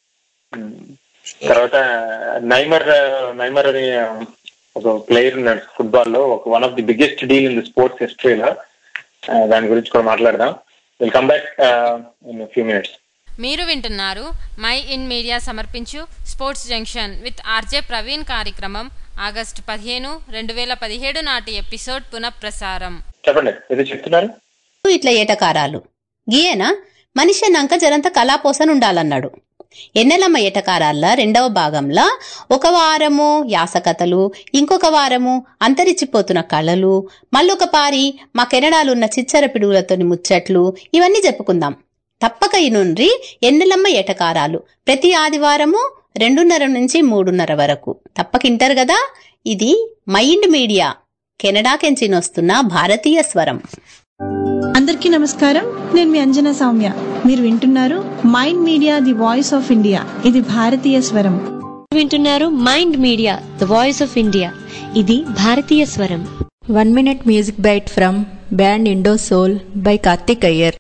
S3: తర్వాత నైమర్ నైమర్ అని ఒక ప్లేయర్ ఉన్నాడు ఫుట్బాల్ లో ఒక one of the biggest deal in the sports హిస్టరీలో దాని గురించి కూడా మాట్లాడదాం will come back in few minutes
S1: మీరు వింటున్నారు మై ఇన్ మీడియా సమర్పించు sports junction with RJ Praveen కార్యక్రమం ఆగస్టు పదిహేను రెండు వేల పదిహేడు నాటి ఎపిసోడ్ పునఃప్రసారం
S3: చెప్పండి ఏదో చెప్తున్నారు
S10: ఇట్లా ఏటకారాలు గీయనా మనిషి అన్నాక జరంత కళాపోసన ఉండాలన్నాడు ఎన్నెలమ్మ ఏటకారాల్లో రెండవ భాగంలో ఒక వారము యాసకథలు ఇంకొక వారము అంతరించిపోతున్న కళలు మళ్ళొక పారి మా కెనడాలున్న చిచ్చర పిడుగులతోని ముచ్చట్లు ఇవన్నీ చెప్పుకుందాం తప్పక ఇనుండ్రి ఎన్నెలమ్మ ఏటకారాలు ప్రతి ఆదివారము రెండున్నర నుంచి మూడున్నర వరకు తప్పకింటారు కదా ఇది మైండ్ మీడియా కెనడాకెంచినొస్తున్న భారతీయ స్వరం
S11: అందరికీ నమస్కారం నేను మీ అంజనా సౌమ్య మీరు వింటున్నారు mind media the voice of India ఇది భారతీయ స్వరం
S12: వింటున్నారు mind media the voice of India ఇది భారతీయ స్వరం
S7: one minute music bite from band Indo soul by Karthik Iyer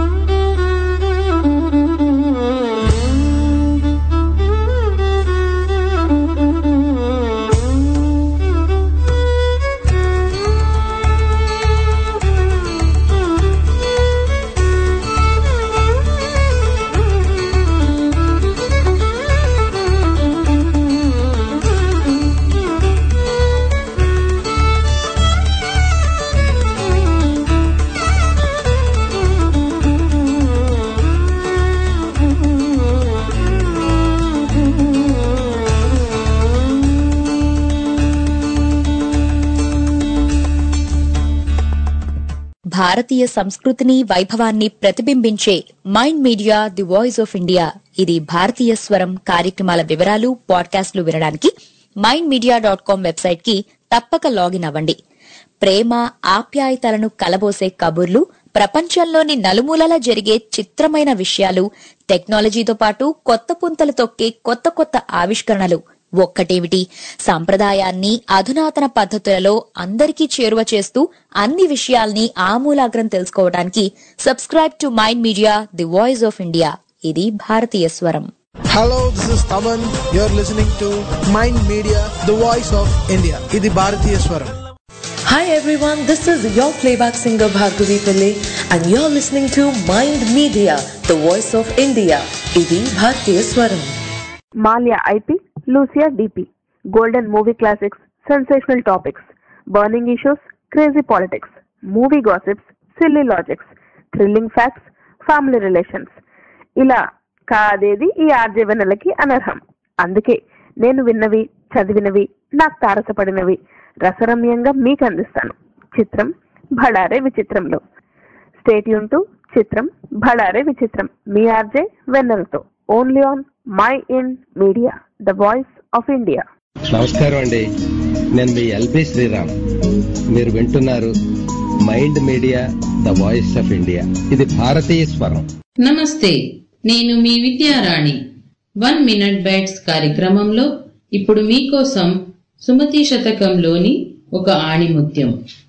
S8: Thank you.
S13: భారతీయ సంస్కృతిని వైభవాన్ని ప్రతిబింబించే mind media the voice of India ఇది భారతీయ స్వరం కార్యక్రమాల వివరాలు పాడ్కాస్ట్లు వినడానికి mind media dot com website కి తప్పక లాగిన్ అవ్వండి ప్రేమ ఆప్యాయతలను కలబోసే కబుర్లు ప్రపంచంలోని నలుమూలలా జరిగే చిత్రమైన విషయాలు టెక్నాలజీతో పాటు కొత్త పుంతలు తొక్కే కొత్త కొత్త ఆవిష్కరణలు ఒక్కటేమిటి సాంప్రదాయాన్ని అధునాతన పద్ధతులలో అందరికీ చేరువ చేస్తూ అన్ని విషయాల్ని ఆమూలాగ్రం తెలుసుకోవడానికి subscribe to mind media the voice of India ఇది భారతీయ స్వరం
S21: Hello, this is Taman. You're listening to Mind Media, the voice of India. Idi Bharatiya Swaram.
S18: Hi everyone, this is your playback singer Bhargavi Pillai and you're listening to Mind Media, the voice of India. Idi Bharatiya Swaram.
S5: Malia IP, Lucia DP. Golden movie classics, sensational topics, burning issues, crazy politics, movie gossips, silly logics, thrilling facts, family relations. ఇలా కాదేది ఈ RJ వెన్నెలకి అనర్హం అందుకే నేను విన్నవి చదివినవి నాకు తారసపడినవి రసరమ్యంగా మీకు అందిస్తాను చిత్రం భడారే విచిత్రంలో state యూన్ to చిత్రం భడారే విచిత్రం మీ ఆర్జే వెన్నెలతో only on my in media the voice of India
S6: నమస్కారం అండి నేను మీ ఎల్బి శ్రీరామ్ మీరు వింటున్నారు mind media the voice of India ఇది భారతీయ స్వరం
S15: నమస్తే నేను మీ విద్యారాణి వన్ మినిట్ బైట్స్ కార్యక్రమంలో ఇప్పుడు మీకోసం సుమతి శతకంలోని ఒక ఆణిముత్యం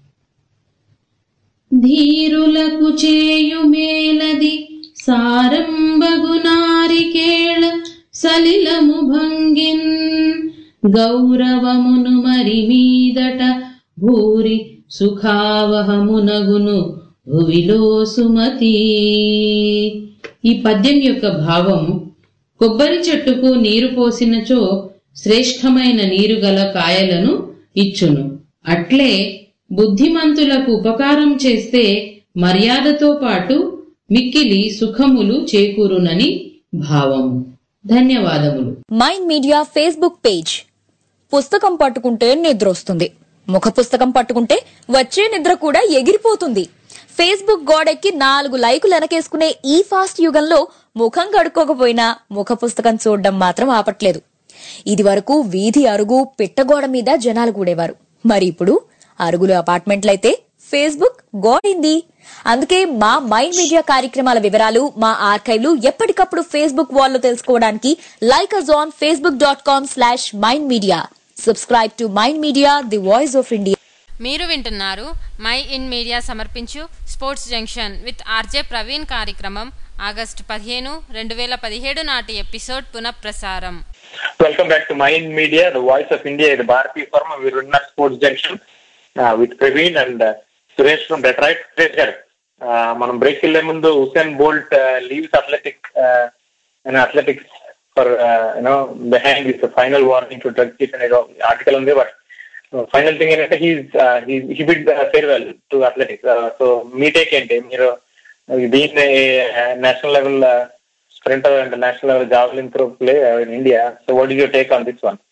S15: ధీరులకు చేయు మేలది సారంబగు నారికేళ సలిలము భంగిన్ గౌరవమును మరి మీదట భూరి సుఖావహమునగును భువిలో సుమతి ఈ పద్యం యొక్క భావం కొబ్బరి చెట్టుకు నీరు పోసినచో శ్రేష్టమైన నీరు గల కాయలను ఇచ్చును అట్లే బుద్ధిమంతులకు ఉపకారం చేస్తే మర్యాదతో పాటు మిక్కిలి సుఖములు చేకూరునని భావము ధన్యవాదములు
S13: మైండ్ మీడియా ఫేస్బుక్ పేజ్ పుస్తకం పట్టుకుంటే నిద్ర వస్తుంది ముఖ పుస్తకం పట్టుకుంటే వచ్చే నిద్ర కూడా ఎగిరిపోతుంది ఫేస్బుక్ గోడెక్కి నాలుగు లైకులు వెనకేసుకునే ఈ ఫాస్ట్ యుగంలో ముఖం కడుక్కోకపోయినా ముఖ పుస్తకం చూడడం మాత్రం ఆపట్లేదు ఇది వరకు వీధి అరుగు పిట్టగోడ మీద జనాలు కూడేవారు మరి ఇప్పుడు అరుగులు అపార్ట్మెంట్లయితే ఫేస్బుక్ గోడింది అందుకే మా మైండ్ మీడియా కార్యక్రమాల వివరాలు మా ఆర్కైవ్లు ఎప్పటికప్పుడు ఫేస్బుక్ వాల్లో తెలుసుకోవడానికి like us on Facebook dot com slash mind media subscribe to mind media the voice of India
S1: మీరు వింటున్నారు మై ఇన్ మీడియా సమర్పించు sports junction with RJ Praveen కార్యక్రమం ఆగస్టు పదిహేను రెండు వేల పదిహేడు నాటి ఎపిసోడ్ పునఃప్రసారం
S3: welcome back to mind media the voice of India ఇది భారతీయ ఫర్మ మీరు ఉన్న sports junction with Praveen and Suresh from Detroit Suresh గారు uh, మనం బ్రేక్ వెళ్లే ముందు Hussain Bolt leaves athletic and athletics for you know behind this final warning to drug cheat అనే ఆర్టికల్ ఉంది బట్ ఫైనల్ థింగ్ ఏంటంటే he's he bid farewell to athletics so మీ take ఏంటి మీరు దీన్ని national level sprinter and national level javelin throw play in India so what is your take on this one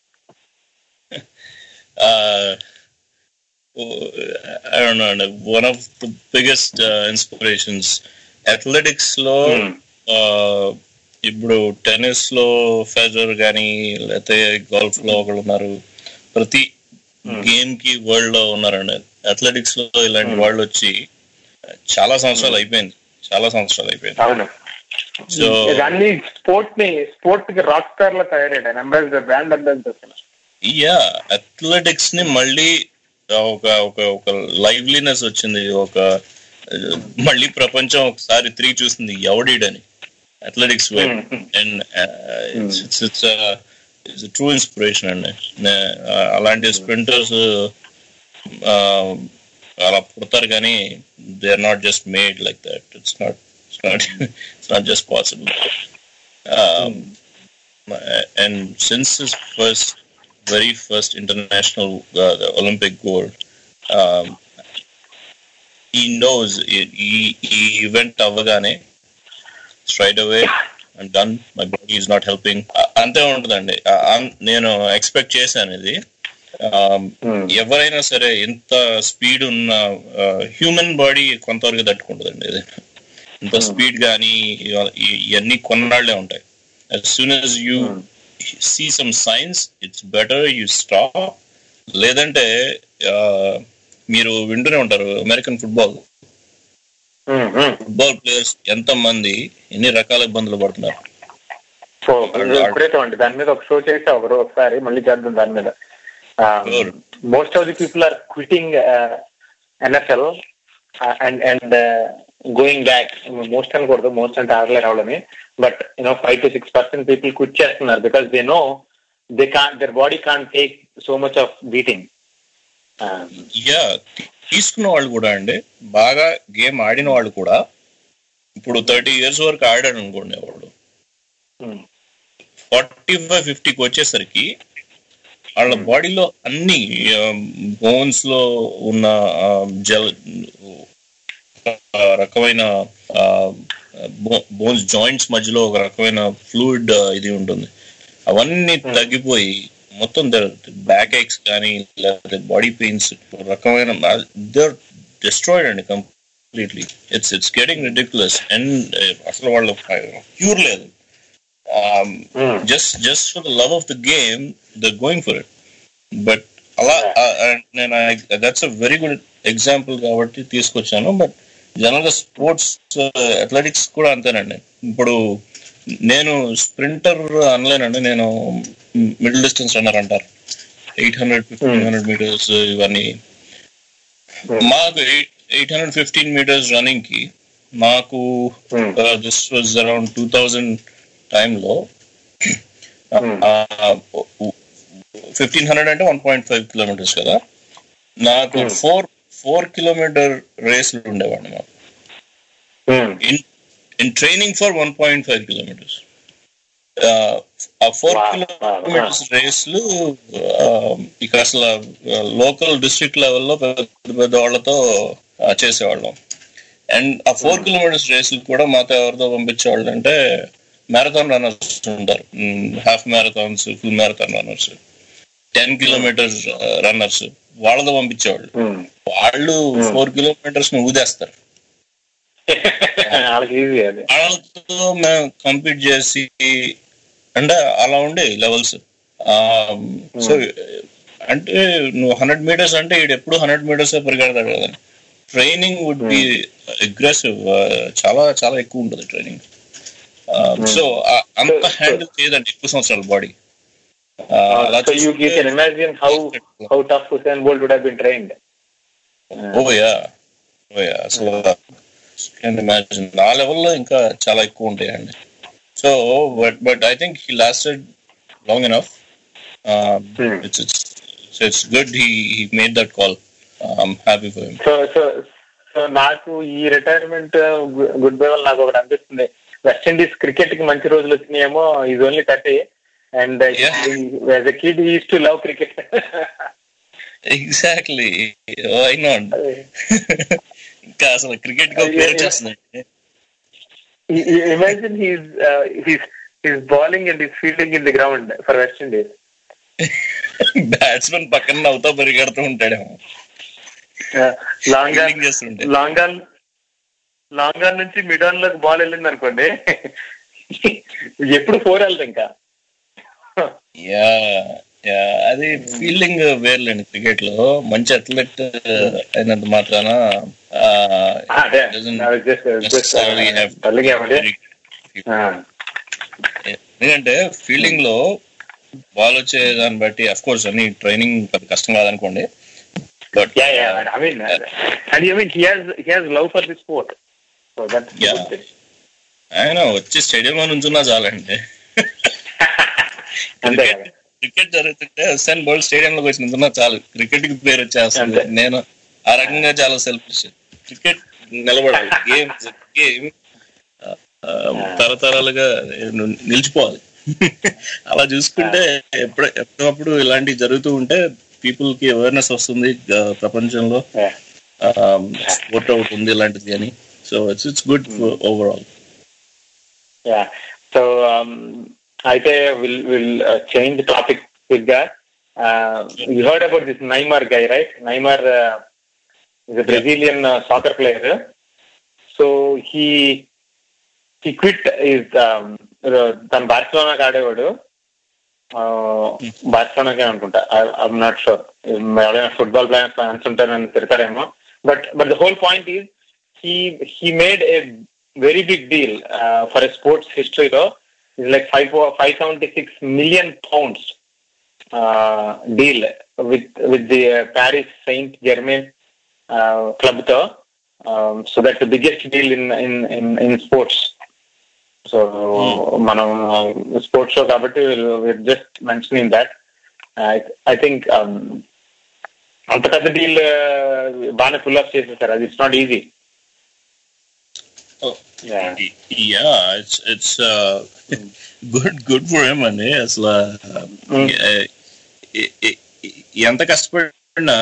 S20: uh, I don't know, one of the biggest uh, inspirations. Athletics లో uh, ఇప్పుడు tennis లో Federer కానీ లేకపోతే golf లో ఒకళ్ళు ఉన్నారు ప్రతి game కి వరల్డ్ లో ఉన్నారండి అథ్లెటిక్స్ లో ఇలాంటి వాళ్ళు వచ్చి చాలా సంవత్సరాలు అయిపోయింది చాలా సంవత్సరాలు అయిపోయింది
S3: అవును
S20: సో
S3: అన్ని స్పోర్ట్ ని స్పోర్ట్ కి రాక్ స్టార్ లో తయారయ్యాడు ambassador brand ambassador
S20: yeah athletics ని మళ్ళీ ఒక ఒక ఒక లైవ్లీనెస్ వచ్చింది ఒక మళ్ళీ ప్రపంచం ఒకసారి తిరిగి చూసింది ఎవడీడని అథ్లెటిక్స్ వైపు and it's it's it's true inspiration అండి నే- అలాంటి స్ప్రింటర్స్ అలా పుడతారు కానీ they are not just made like that it's not it's not it's not just possible and since his first very first international uh, the Olympic gold, um, he knows he, he, he went అవగానే straight away and done my body is not helping Uh, అంతే ఉంటుందండి Uh, I'm- నేను expect చేశాను ఇది ఎవరైనా సరే ఎంత speed ఉన్న హ్యూమన్ బాడీ కొంతవరకు తట్టుకుంటుందండి ఏదైనా ఇంత స్పీడ్ కానీ ఇవన్నీ కొన్నాళ్లే ఉంటాయి as soon as you see some signs it's better you stop లేదంటే ఆ, మీరు వింటూనే ఉంటారు అమెరికన్ ఫుట్బాల్ ఫుట్బాల్ ప్లేయర్స్ ఎంత మంది ఎన్ని రకాల ఇబ్బందులు పడుతున్నారు
S3: సో ఇప్పుడైతే అండి దాని మీద ఒక షో చేసా ఒకరు ఒకసారి మళ్ళీ చేద్దాం దాని మీద most of the people are quitting NFL and and going back most అనకూడదు మోస్ట్ అంటే ఆడలేరు అవడని but you know five to six percent people quit చేస్తున్నారు because they know they can their body can take so much of beating
S20: yeah తీసుకున్న వాళ్ళు కూడా అండి బాగా గేమ్ ఆడిన వాళ్ళు కూడా ఇప్పుడు థర్టీ ఇయర్స్ వరకు ఆడాడు అనుకోండి వాడు ఫార్టీ ఫైవ్ ఫిఫ్టీకి వచ్చేసరికి వాళ్ళ బాడీలో అన్ని బోన్స్ లో ఉన్న జల్ రకమైన బోన్స్ జాయింట్స్ మధ్యలో ఒక రకమైన ఫ్లూయిడ్ ఇది ఉంటుంది అవన్నీ తగ్గిపోయి మొత్తం బ్యాక్ ఎక్స్ కానీ లేకపోతే బాడీ పెయిన్స్ రకమైన దర్ డిస్ట్రాయిడ్ అండి completely it's it's getting ridiculous and అసలు వాళ్ళ క్యూర్ లేదు just just for the love of the game the going for it but అలా నేను that's a very good example కాబట్టి తీసుకొచ్చాను బట్ జనరల్ గా స్పోర్ట్స్ అథ్లెటిక్స్ కూడా అంతేనండి ఇప్పుడు నేను స్ప్రింటర్ అనలేనండి నేను మిడిల్ డిస్టెన్స్ రన్నర్ అంటారు eight hundred fifteen hundred metres ఇవన్నీ మాకు eight hundred fifteen metres running కి మాకు this was around two thousand టైంలో ఫిఫ్టీన్ హండ్రెడ్ అంటే వన్ పాయింట్ ఫైవ్ కిలోమీటర్స్ కదా నాకు ఫోర్ ఫోర్ కిలోమీటర్ రేస్లు ఉండేవాడిని మాకు in training for one point five kilometres ఆ ఫోర్ కిలోమీటర్స్ రేస్లు ఇక్కడ అసలు లోకల్ డిస్ట్రిక్ట్ లెవెల్లో పెద్ద పెద్ద వాళ్ళతో చేసేవాళ్ళం అండ్ ఆ ఫోర్ కిలోమీటర్స్ రేసులు కూడా మాతో ఎవరితో పంపించేవాళ్ళు అంటే మ్యారథాన్ రన్నర్స్ ఉంటారు half marathons full marathon runners ten kilometres runners వాళ్ళతో పంపించేవాళ్ళు వాళ్ళు ఫోర్ కిలోమీటర్స్ ని ఊదేస్తారు వాళ్ళతో మేము కంపీట్ చేసి అంటే అలా ఉండే లెవెల్స్ సో అంటే నువ్వు హండ్రెడ్ మీటర్స్ అంటే ఈడు ఎప్పుడు హండ్రెడ్ మీటర్స్ పరిగెడతాడు కదా ట్రైనింగ్ వుడ్ బి అగ్రెసివ్ చాలా చాలా ఎక్కువ ఉంటుంది ట్రైనింగ్ సో అంత హ్యాండిల్ చేయదండి ఎక్కువ సంవత్సరాల body
S3: so you, you can imagine how how tough Usain Bolt would have been trained.
S20: Oh yeah oh yeah అసలు కెన్ ఇమాజిన్ ఆ లెవెల్లో ఇంకా చాలా ఎక్కువ ఉంటాయండి so but but I think he lasted long enough it's it's it's good he he made that call I'm happy for him
S3: so so so నాకు ఈ retirement good bye వల్ల నాకు ఒకటి అనిపిస్తుంది వెస్ట్ ఇండీస్ క్రికెట్ కి మంచి రోజులు వచ్చినాయేమో is only thirty and as a kid is to love cricket
S20: exactly why not ఇంకా అసలు క్రికెట్ కి పేరు వచ్చేస్తుంది
S3: imagine he's he's he's bowling and he's fielding in the ground for West Indies
S20: batsmen పక్కన నవ్వుతా పరిగెడుతూ ఉంటాడేమో
S3: long long on long on నుంచి మిడ్ ఆన్ లోకి బాల్ వెళ్ళింది అనుకోండి ఎప్పుడు ఫోర్ వెళ్తాం ఇంకా
S20: యా యా అది ఫీల్డింగ్ వేర్లేండి క్రికెట్ లో మంచి అథ్లెట్ అయినంత మాత్రాన ఎందుకంటే ఫీల్డింగ్ లో బాల్ వచ్చే దాన్ని బట్టి అఫ్ కోర్స్ అన్ని ట్రైనింగ్ పెద్ద కష్టం కాదనుకోండి but
S3: I mean and you mean he has he has love for the sport so that
S20: ఆయన వచ్చి స్టేడియం లో నుంచున్నా చాలండి క్రికెట్ జరుగుతుంటే హుస్సేన్ బోల్ట్ స్టేడియం లోకి వచ్చి నించున్నా చాలు క్రికెట్ కి పేరు వచ్చేస్తుంది నేను ఆ రకంగా చాలా సెల్ఫిష్ క్రికెట్ నిలబడాలి గేమ్ గేమ్ తరతరాలుగా నిలిచిపోవాలి అలా చూసుకుంటే ఎప్పుడు ఎప్పుడప్పుడు ఇలాంటివి జరుగుతూ ఉంటే పీపుల్ కి అవేర్నెస్ వస్తుంది ప్రపంచంలో స్పోర్ట్ అవుట్ ఉంది ఇలాంటిది అని so it's it's good overall
S3: yeah so అయితే will will change topic quick గా
S2: Uh, you heard about this Neymar guy, right? Neymar uh, is a Brazilian uh, soccer player. So he he quit his um, తన బార్సిలోనాకి ఆడేవాడు బార్సిలోనాకే అనుకుంటా I'm not sure ఎవరైనా football players fans ఉంటారని తిడతారేమో but but the whole point is he he made a very big deal uh, for a sports history though. It's like five five seventy six million pounds uh, deal with with the uh, Paris Saint Germain uh, club though. Um, so that's the biggest deal in in in, in sports. So మనం sports show కాబట్టి just mentioning that I think అంత పెద్ద deal బాగానే pull off చేసేసారు అది it's not easy
S20: yeah it's it's uh, good good for him అండి అసలు uh, ఎ- ఎ- ఎంత కష్టపడినా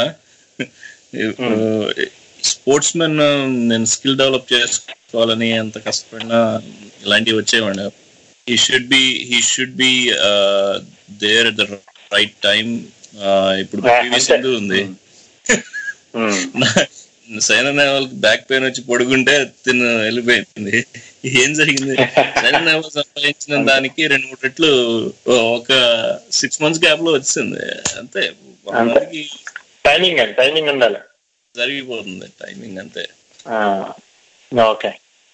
S20: స్పోర్ట్స్ మెన్ నేను స్కిల్ డెవలప్ చేసుకోవాలని ఎంత కష్టపడినా ఇలాంటివి వచ్చేవాడు he should be he should be there at the right time ఇప్పుడు
S2: Yeah,
S20: పివి
S2: అంతే.
S20: సింధు ఉంది సైనా నెహ్వాల్ బ్యాక్ పెయిన్ వచ్చి పడుకుంటే తిను వెళ్ళిపోయింది ఏం జరిగింది సైనా నెహ్వాల్ సంపాదించిన దానికి రెండు మూడు రెట్లు ఒక సిక్స్ మంత్స్ గ్యాప్ లో వచ్చింది అంతే
S2: అంతే టైమింగ్ అండి టైమింగ్ ఉండాలి
S20: జరిగిపోతుంది టైమింగ్ అంతే
S2: ఓకే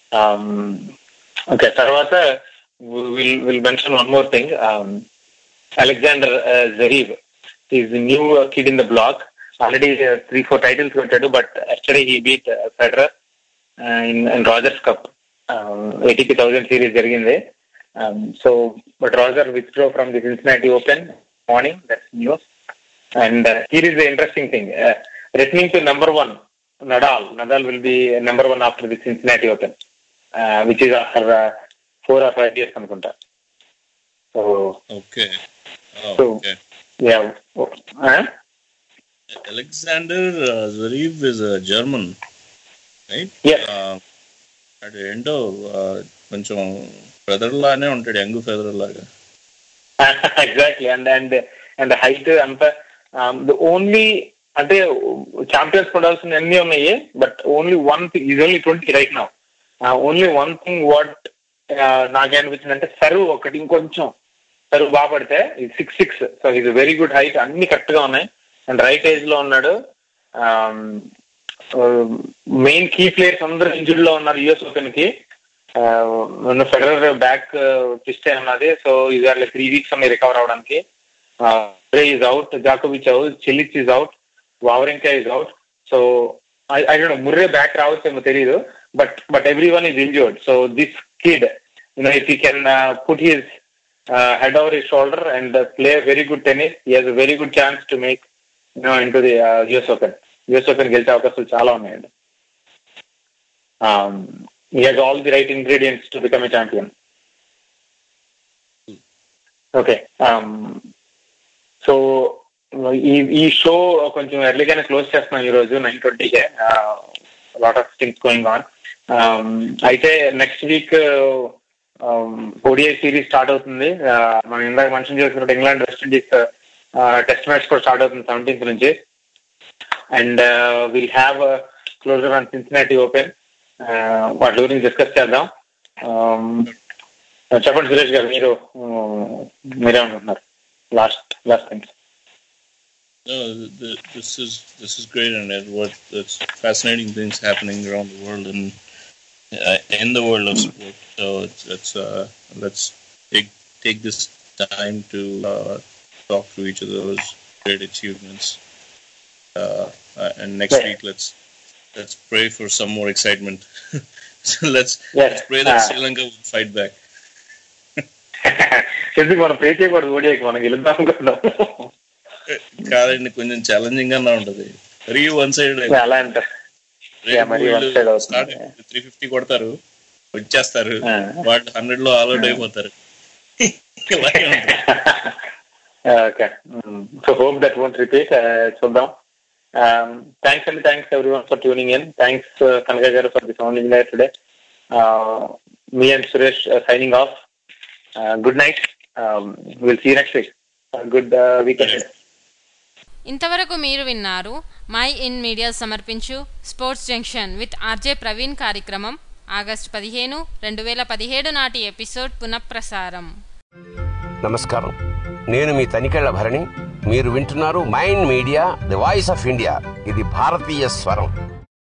S2: ఓకే తర్వాత will will mention one more thing Alexander Zverev is new kid in the block already three four titles కొట్టాడు but yesterday he beat Federer in in Rogers Cup ATP thousand series జరిగింది so but Roger withdraw from the Cincinnati Open morning that's news and here is the interesting thing uh, returning to number one nadal nadal will be number one after the cincinnati open uh, which is after uh, four or five years అనుకుంటా so
S20: okay
S2: so
S20: okay
S2: yeah uh,
S20: Alexander Zverev is German right అది ఏంటో uh, కొంచెం Federer లానే ఉంటాడు young Federer లాగా
S2: exactly and and and height అంత the only అంటే champions కొడాల్సిన అన్ని ఉన్నాయి but only one thing is only twenty right now only one thing what నాకేమనిపించింది అంటే సర్వ్ ఒకటి ఇంకొంచెం సర్వ్ బాగా పడితే సిక్స్ సిక్స్ సో ఇది వెరీ గుడ్ హైట్ అన్ని కరెక్ట్ గా ఉన్నాయి అండ్ రైట్ ఏజ్ లో ఉన్నాడు మెయిన్ కీ ప్లేయర్స్ అందరూ ఇంజుడ్ లో ఉన్నారు యుఎస్ ఓపెన్ కి ఫెడరర్ బ్యాక్ ట్విస్ట్ అయి ఉన్నది సో ఇది అట్లా త్రీ వీక్స్ ఉన్నాయి రికవర్ అవడానికి ఈజ్ అవుట్ జాకోవిచ్ out Cilic is out Wawrinka is out so I don't Murray back రావచ్చేమో తెలియదు but but everyone is injured so this kid you know if you can put his head over his shoulder and play very good tennis he has very good chance to make you know in to the US Open US Open గెలిచే అవకాశాలు చాలా ఉన్నాయండి he has all the right ingredients to become a champion. Okay so ఈ ఈ show కొంచెం ఎర్లీగానే close చేస్తున్నాం ఈ రోజు నైన్ ట్వంటీకే lot of things going on అయితే next week ODI series start అవుతుంది Uh, మనం ఇందాక మెన్షన్ చేసినట్టు England West Indies test match కూడా స్టార్ట్ అవుతుంది సెవెంటీన్త్ నుంచి and will have closer on Cincinnati Open వాటి గురించి డిస్కస్ చేద్దాం Um, చెప్పండి సురేష్ గారు మీరు um, మీరేమనుకుంటున్నారు last last things
S20: No, th- this is this is great, and it, what it's fascinating things happening around the world and uh, in the world of sport. So it's, it's uh, let's take take this time to uh, talk to each of those great achievements. Uh, uh, and next
S2: Yeah.
S20: week, let's let's pray for some more excitement. so let's
S2: Yes.
S20: let's pray that
S2: Uh,
S20: Sri Lanka will fight back.
S2: ఎందుకు మనం ప్రే చేయకూడదు ఓడిఐకి మనం గెలుద్దాం అనుకుంటున్నాం
S20: కాదండి కొంచెం challenging గానే ఉంటది very one side
S2: అలా అంటే Yeah, మరి one side అవుతుంది.
S20: త్రీ ఫిఫ్టీ కొడతారు వచ్చేస్తారు వాళ్ళు హండ్రెడ్ లో ఆల్అౌట్ అయిపోతారు ఇలాగే ఉంటుంది.
S2: Okay so hope that won't repeat చూద్దాం థ్యాంక్స్ అండి thanks everyone for tuning in thanks Kanaka గారు for the sound engineer today me and Suresh signing off good night will see next week good weekend
S1: ఇంతవరకు మీరు విన్నారు my in media సమర్పించు sports junction with RJ Praveen కార్యక్రమం August పదిహేను రెండు వేల పదిహేడు నాటి ఎపిసోడ్ పునఃప్రసారం
S4: నమస్కారం నేను మీ తనికెళ్ల భరణి మీరు వింటున్నారు mind media the voice of India ఇది భారతీయ స్వరం